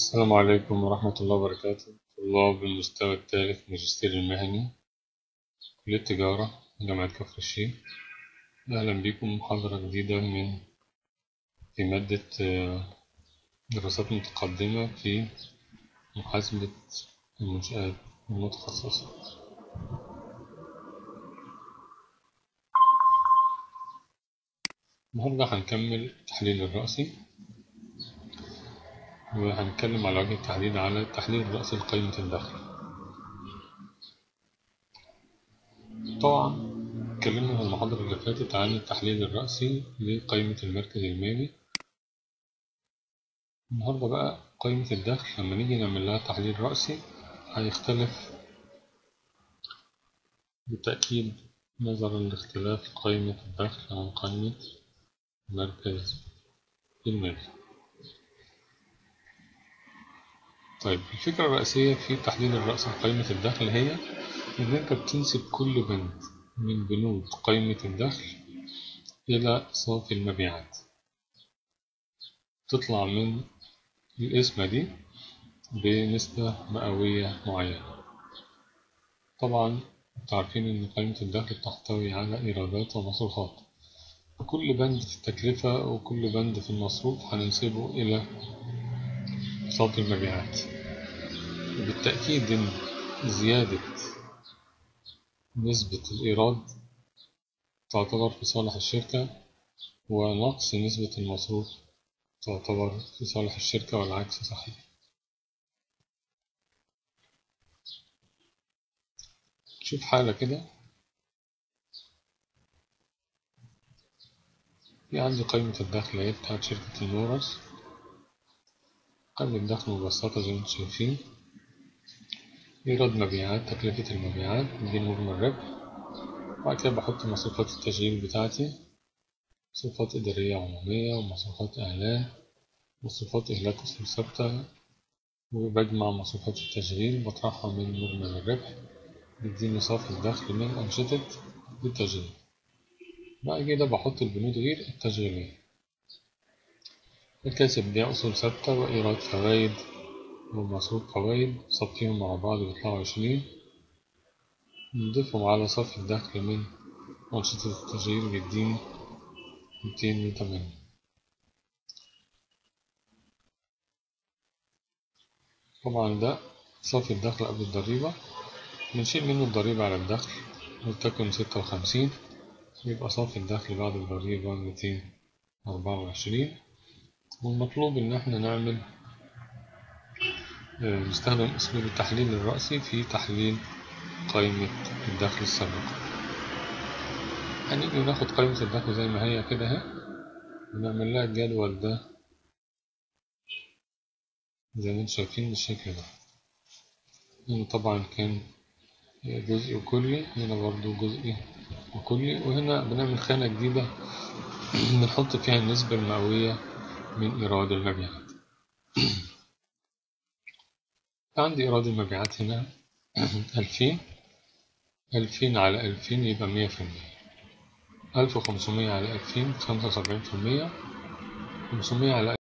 السلام عليكم ورحمة الله وبركاته طلاب المستوى الثالث ماجستير المهني كلية تجارة جامعة كفر الشيخ أهلا بكم محاضرة جديدة من في مادة دراسات متقدمة في محاسبة المنشآت المتخصصة النهاردة هنكمل التحليل الرأسي وهنتكلم على وجه التحديد على التحليل الرأسي لقيمة الدخل طبعا اتكلمنا في المحاضرة اللي فاتت عن التحليل الرأسي لقيمة المركز المالي النهاردة بقى قيمة الدخل لما نيجي نعمل لها تحليل رأسي هيختلف بالتأكيد نظرا لاختلاف قيمة الدخل عن قيمة المركز المالي طيب الفكرة الرئيسية في تحليل الرأس قيمة الدخل هي إن أنت بتنسب كل بند من بنود قيمة الدخل إلى صافي المبيعات تطلع من القسمة دي بنسبة مئوية معينة طبعا تعرفين إن قيمة الدخل تحتوي على إيرادات ومصروفات كل بند في التكلفة وكل بند في المصروف هننسبه إلى صافي المبيعات بالتأكيد إن زيادة نسبة الإيراد تعتبر في صالح الشركة ونقص نسبة المصروف تعتبر في صالح الشركة والعكس صحيح شوف حالة كده في عندي قيمة الدخل اهي بتاعت شركة النورس قيمة الدخل مبسطة زي ما انتم شايفين إيراد مبيعات تكلفة المبيعات دي مجمل الربح وبعد كده بحط مصروفات التشغيل بتاعتي مصروفات إدارية عمومية ومصروفات إعلان مصروفات إهلاك أصول ثابتة وبجمع مصروفات التشغيل بطرحها من مجمل الربح بيديني صافي الدخل من أنشطة التشغيل بعد كده بحط البنود غير التشغيلية الكاسب بيع أصول ثابتة وإيراد فوائد ومصروف فوائد صفيهم مع بعض بيطلعوا عشرين نضيفهم على صافي الدخل من أنشطة التشغيل بيديني ميتين وتمانية طبعا ده صافي الدخل قبل الضريبة بنشيل منه الضريبة على الدخل ولتكن ستة وخمسين يبقى صافي الدخل بعد الضريبة ميتين أربعة وعشرين والمطلوب إن احنا نعمل نستخدم أسلوب التحليل الرأسي في تحليل قيمة الدخل السابقة هنيجي ناخد قيمة الدخل زي ما هي كده اهي ونعمل لها الجدول ده زي ما انتم شايفين بالشكل ده هنا طبعا كان جزء وكلي هنا برضو جزء وكلي وهنا بنعمل خانة جديدة بنحط فيها النسبة المئوية من إيراد المبيعات عندي إيراد المبيعات هنا ألفين ألفين على ألفين يبقى مية في المية ألف وخمسمية على ألفين خمسة وسبعين في المية خمسمية على